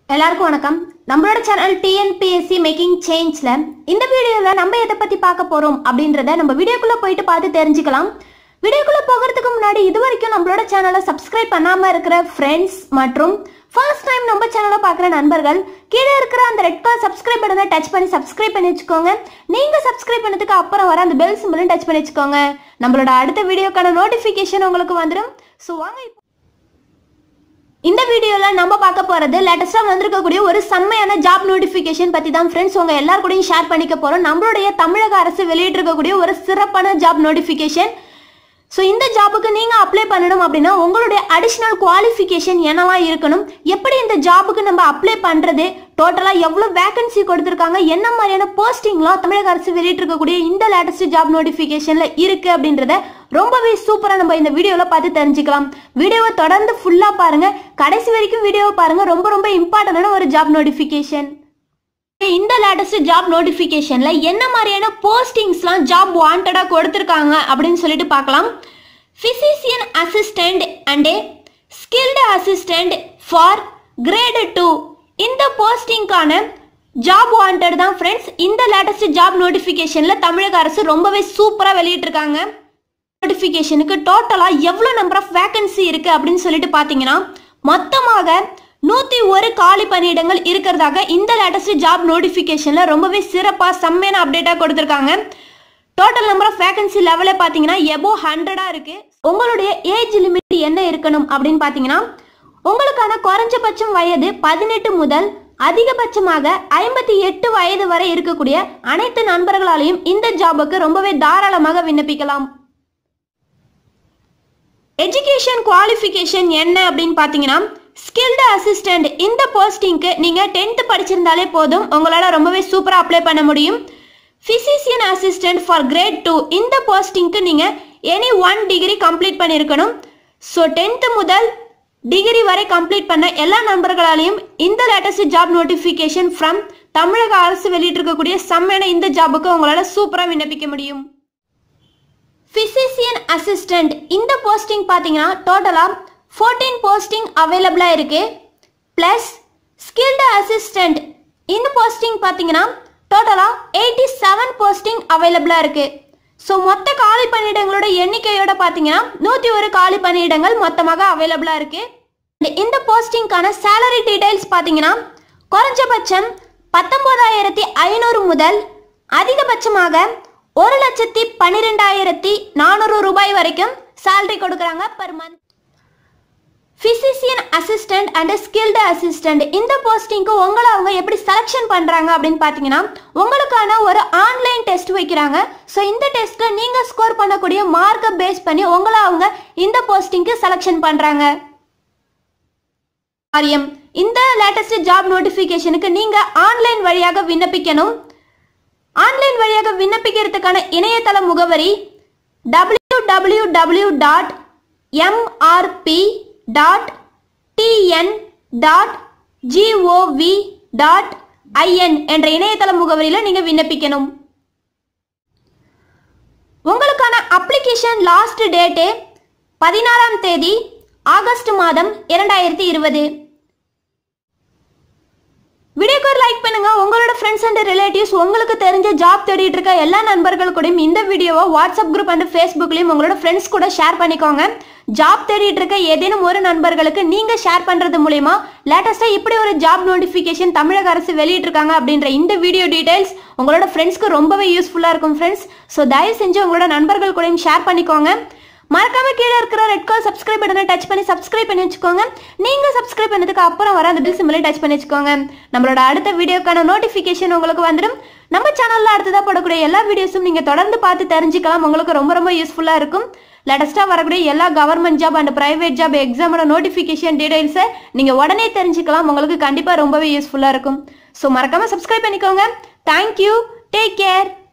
எல்லாருக்கும் வணக்கம் நம்மளோட சேனல் டிஎன்பிஎஸ்சி மேக்கிங் சேஞ்ச்ல இந்த வீடியோல நம்ம எதை பத்தி பார்க்க போறோம் அப்படின்றத நம்ம வீடியோக்குள்ள போயிட்டு பார்த்து தெரிஞ்சுக்கலாம் வீடியோக்குள்ள போகிறதுக்கு முன்னாடி இது வரைக்கும் நம்மளோட சேனலை சப்ஸ்கிரைப் பண்ணாம இருக்கிற ஃப்ரெண்ட்ஸ் மற்றும் ஃபர்ஸ்ட் டைம் நம்ம சேனலை பார்க்குற நண்பர்கள் கீழே இருக்கிற அந்த ரெட் கலர் சப்ஸ்கிரைப் பட்டனை டச் பண்ணி சப்ஸ்கிரைப் பண்ணி வச்சுக்கோங்க நீங்க சப்ஸ்கிரைப் பண்ணதுக்கு அப்புறம் வர அந்த பெல் சிம்பிளும் டச் பண்ணி வச்சுக்கோங்க நம்மளோட அடுத்த வீடியோக்கான நோட்டிஃபிகேஷன் உங்களுக்கு வந்துடும் ஸோ வாங்க இப்போ இந்த வீடியோல நம்ம பார்க்க போறது லேட்டஸ்டா வந்திருக்கக்கூடிய ஒரு செம்மையான ஜாப் நோட்டிபிகேஷன் பத்தி தான் ஃப்ரெண்ட்ஸ் உங்க எல்லார் கூடயும் ஷேர் பண்ணிக்க போறோம் நம்மளுடைய தமிழக அரசு வெளியிட்டிருக்கக்கூடிய ஒரு சிறப்பான ஜாப் நோட்டிபிகேஷன் ஸோ இந்த ஜாபுக்கு நீங்க அப்ளை பண்ணணும் அப்படின்னா உங்களுடைய அடிஷ்னல் குவாலிஃபிகேஷன் என்னவா இருக்கணும் எப்படி இந்த ஜாபுக்கு நம்ம அப்ளை பண்றது டோட்டலா எவ்வளவு வேகன்சி கொடுத்துருக்காங்க என்ன மாதிரியான போஸ்டிங்லாம் தமிழக அரசு வெளியிட்டிருக்கக்கூடிய இந்த லேட்டஸ்ட் ஜாப் நோட்டிபிகேஷன்ல இருக்கு அப்படின்றத ரொம்பவே சூப்பரா நம்ம இந்த வீடியோல பார்த்து தெரிஞ்சுக்கலாம் வீடியோவை தொடர்ந்து ஃபுல்லா பாருங்க கடைசி வரைக்கும் வீடியோவை பாருங்க ரொம்ப ரொம்ப இம்பார்ட்டன்டான ஒரு ஜாப் நோட்டிபிகேஷன் இந்த லேட்டஸ்ட் ஜாப் நோட்டிஃபிகேஷன்ல என்ன மாதிரியான போஸ்டிங்ஸ்லாம் ஜாப் வாண்டடா கொடுத்துருக்காங்க அப்படின்னு சொல்லிட்டு பார்க்கலாம் physician assistant and skilled assistant for grade two இந்த போஸ்டிங்கான ஜாப் வாண்டட் தான் ஃப்ரெண்ட்ஸ் இந்த லேட்டஸ்ட் ஜாப் நோட்டிஃபிகேஷன்ல தமிழக அரசு ரொம்பவே சூப்பரா வெளியிட்டிருக்காங்க நோட்டிஃபிகேஷனுக்கு டோட்டலாக எவ்வளோ நம்பர் ஆஃப் வேகன்சி இருக்குது அப்படின்னு சொல்லிட்டு பார்த்தீங்கன்னா மொத்தமாக நூற்றி ஒரு காலி பணியிடங்கள் இருக்கிறதாக இந்த லேட்டஸ்ட் ஜாப் நோட்டிஃபிகேஷனில் ரொம்பவே சிறப்பாக செம்மையான அப்டேட்டாக கொடுத்துருக்காங்க டோட்டல் நம்பர் ஆஃப் வேகன்சி லெவலே பார்த்தீங்கன்னா எபோ ஹண்ட்ரடாக இருக்குது உங்களுடைய ஏஜ் லிமிட் என்ன இருக்கணும் அப்படின்னு பார்த்தீங்கன்னா உங்களுக்கான குறைஞ்சபட்சம் வயது பதினெட்டு முதல் அதிகபட்சமாக ஐம்பத்தி எட்டு வயது வரை இருக்கக்கூடிய அனைத்து நண்பர்களாலையும் இந்த ஜாபுக்கு ரொம்பவே தாராளமாக விண்ணப்பிக்கலாம் எஜுகேஷன் குவாலிஃபிகேஷன் என்ன அப்படின்னு பார்த்தீங்கன்னா ஸ்கில்டு அசிஸ்டன்ட் இந்த போஸ்டிங்க்கு நீங்கள் டென்த்து படிச்சிருந்தாலே போதும் உங்களால் ரொம்பவே சூப்பராக அப்ளை பண்ண முடியும் physician assistant for grade two இந்த போஸ்டிங்க்கு நீங்கள் எனி ஒன் டிகிரி கம்ப்ளீட் பண்ணியிருக்கணும் ஸோ டென்த்து முதல் டிகிரி வரை கம்ப்ளீட் பண்ண எல்லா நண்பர்களாலையும் இந்த லேட்டஸ்ட் ஜாப் நோட்டிஃபிகேஷன் ஃப்ரம் தமிழக அரசு வெளியிட்டிருக்கக்கூடிய செம்மையான இந்த ஜாபுக்கு உங்களால் சூப்பராக விண்ணப்பிக்க முடியும் ஃபிசிசியன் அசிஸ்டன்ட் இந்த போஸ்டிங் பார்த்தீங்கன்னா டோட்டலாக ஃபோர்டீன் போஸ்டிங் அவைலபிளாக இருக்கு ப்ளஸ் ஸ்கில்டு அசிஸ்டன்ட் இந்த போஸ்டிங் பார்த்தீங்கன்னா டோட்டலாக எயிட்டி செவன் போஸ்டிங் அவைலபிளாக இருக்கு ஸோ மொத்த காலி பணியிடங்களோட எண்ணிக்கையோட பார்த்தீங்கன்னா நூற்றி ஒரு காலி பணியிடங்கள் மொத்தமாக அவைலபிளாக இருக்கு இந்த போஸ்டிங்கான சேலரி டீடைல்ஸ் பார்த்தீங்கன்னா குறைஞ்சபட்சம் பத்தொன்பதாயிரத்தி ஐநூறு முதல் அதிகபட்சமாக ஒரு லட்சத்தி பன்னிரெண்டாயிரத்தி நானூறு ரூபாய் வரைக்கும் சேலரி கொடுக்குறாங்க per month physician assistant and skilled assistant இந்த போஸ்டிங்க்கு உங்களை அவங்க எப்படி செலெக்ஷன் பண்ணுறாங்க அப்படின்னு பார்த்தீங்கன்னா உங்களுக்கான ஒரு ஆன்லைன் டெஸ்ட் வைக்கிறாங்க ஸோ இந்த டெஸ்ட்டில் நீங்கள் ஸ்கோர் பண்ணக்கூடிய மார்க்கை பேஸ் பண்ணி உங்களை அவங்க இந்த போஸ்டிங்க்கு செலெக்ஷன் பண்ணுறாங்க காரியம் இந்த லேட்டஸ்ட் ஜாப் நோட்டிஃபிகேஷனுக்கு நீங்கள் ஆன்லைன் வழியாக விண்ணப்பிக்கணும் ஆன்லைன் வழியாக விண்ணப்பிக்கிறதுக்கான இணையதள முகவரி W W W dot MRB dot TN dot GOV dot IN என்ற இணையதள முகவரியில் நீங்கள் விண்ணப்பிக்கணும் உங்களுக்கான அப்ளிகேஷன் லாஸ்ட் டேட்டு பதினாறாம் தேதி ஆகஸ்ட் மாதம் இரண்டாயிரத்தி இருபது வீடியோக்கு ஒரு லைக் பண்ணுங்க உங்களோட ஃப்ரெண்ட்ஸ் அண்ட் ரிலேட்டிவ்ஸ் உங்களுக்கு தெரிஞ்ச ஜாப் தேடிட்டு இருக்க எல்லா நண்பர்கள் கூடயும் இந்த வீடியோவை வாட்ஸ்அப் குரூப் அண்ட் ஃபேஸ்புக்லையும் உங்களோட ஃப்ரெண்ட்ஸ் கூட ஷேர் பண்ணிக்கோங்க ஜாப் தேடிட்டு இருக்க ஏதேனும் ஒரு நண்பர்களுக்கு நீங்க ஷேர் பண்றது மூலயமா லேட்டஸ்டா இப்படி ஒரு ஜாப் நோட்டிஃபிகேஷன் தமிழக அரசு வெளியிட்டிருக்காங்க அப்படின்ற இந்த வீடியோ டீடைல்ஸ் உங்களோட ஃப்ரெண்ட்ஸ்க்கு ரொம்பவே யூஸ்ஃபுல்லா இருக்கும் ஃப்ரெண்ட்ஸ் ஸோ தயவு செஞ்சு உங்களோட நண்பர்கள் கூடயும் ஷேர் பண்ணிக்கோங்க மறக்காம கீழே இருக்கிற ரெட் கலர் சப்ஸ்கிரைப் பட்டனை டச் பண்ணி சப்ஸ்கிரைப் பண்ணி வச்சுக்கோங்க நீங்க சப்ஸ்கிரைப் பண்ணதுக்கு அப்புறம் வர அந்த பில் சிம்பிளை டச் பண்ணி வச்சுக்கோங்க நம்மளோட அடுத்த வீடியோக்கான நோட்டிஃபிகேஷன் உங்களுக்கு வந்துடும் நம்ம சேனல்ல அடுத்ததா போடக்கூடிய எல்லா வீடியோஸும் நீங்க தொடர்ந்து பார்த்து தெரிஞ்சுக்கலாம் உங்களுக்கு ரொம்ப ரொம்ப யூஸ்ஃபுல்லா இருக்கும் லேட்டஸ்டா வரக்கூடிய எல்லா government job and private job எக்ஸாமோட நோட்டிஃபிகேஷன் டீடைல்ஸை நீங்க உடனே தெரிஞ்சுக்கலாம் உங்களுக்கு கண்டிப்பா ரொம்பவே யூஸ்ஃபுல்லா இருக்கும் ஸோ மறக்காம சப்ஸ்கிரைப் பண்ணிக்கோங்க தேங்க்யூ டேக் கேர்